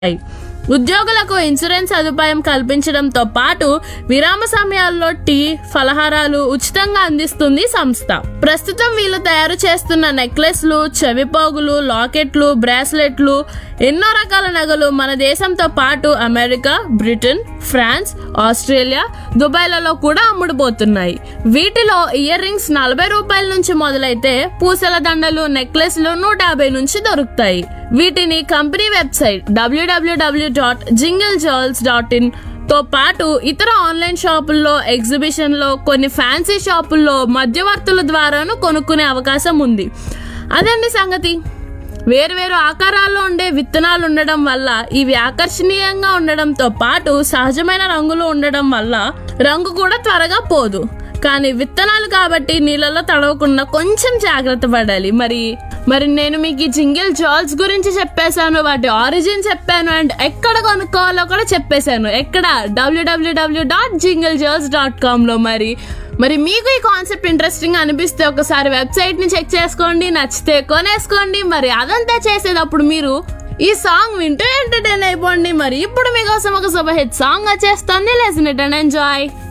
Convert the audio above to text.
ఉద్యోగులకు ఇన్సూరెన్స్ సదుపాయం కల్పించడంతో పాటు విరామ సమయాల్లో టీ ఫలహారాలు ఉచితంగా అందిస్తుంది సంస్థ ప్రస్తుతం వీళ్ళు తయారు చేస్తున్న నెక్లెస్లు చెవిపోగులు లాకెట్లు బ్రాస్లెట్లు ఎన్నో రకాల నగలు మన దేశంతో పాటు అమెరికా బ్రిటన్ ఫ్రాన్స్ ఆస్ట్రేలియా దుబాయ్లలో కూడా అమ్ముడుపోతున్నాయి వీటిలో ఇయర్ రింగ్స్ నలభై రూపాయల నుంచి మొదలైతే పూసల దండలు నెక్లెస్లు నూట యాభై నుంచి దొరుకుతాయి వీటిని company website W W W dot jingle girls dot in తో పాటు ఇతర ఆన్లైన్ షాపుల్లో ఎగ్జిబిషన్లో కొన్ని ఫ్యాన్సీ షాపుల్లో మధ్యవర్తుల ద్వారాను కొనుక్కునే అవకాశం ఉంది అదండి సంగతి వేరువేరు ఆకారాల్లో ఉండే విత్తనాలు ఉండడం వల్ల ఇవి ఆకర్షణీయంగా ఉండడంతో పాటు సహజమైన రంగులు ఉండడం వల్ల రంగు కూడా త్వరగా పోదు కానీ విత్తనాలు కాబట్టి నీళ్ళలో తడవకుండా కొంచెం జాగ్రత్త పడాలి మరి మరి నేను మీకు ఈ జింగిల్ జాల్స్ గురించి చెప్పేశాను వాటి ఆరిజిన్ చెప్పాను అండ్ ఎక్కడ కొనుక్కోవాలో కూడా చెప్పేశాను ఎక్కడ W W W dot jingle girls dot కామ్లో మరి మరి మీకు ఈ కాన్సెప్ట్ ఇంట్రెస్టింగ్ అనిపిస్తే ఒకసారి వెబ్సైట్ ని చెక్ చేసుకోండి నచ్చితే కొనేసుకోండి మరి అదంతా చేసేటప్పుడు మీరు ఈ సాంగ్ వింటూ ఎంటర్టైన్ అయిపోండి మరి ఇప్పుడు మీకోసం ఒక సూపర్ హిట్ సాంగ్ వచ్చేస్తుంది లెసన్ ఇట్ అండ్ ఎంజాయ్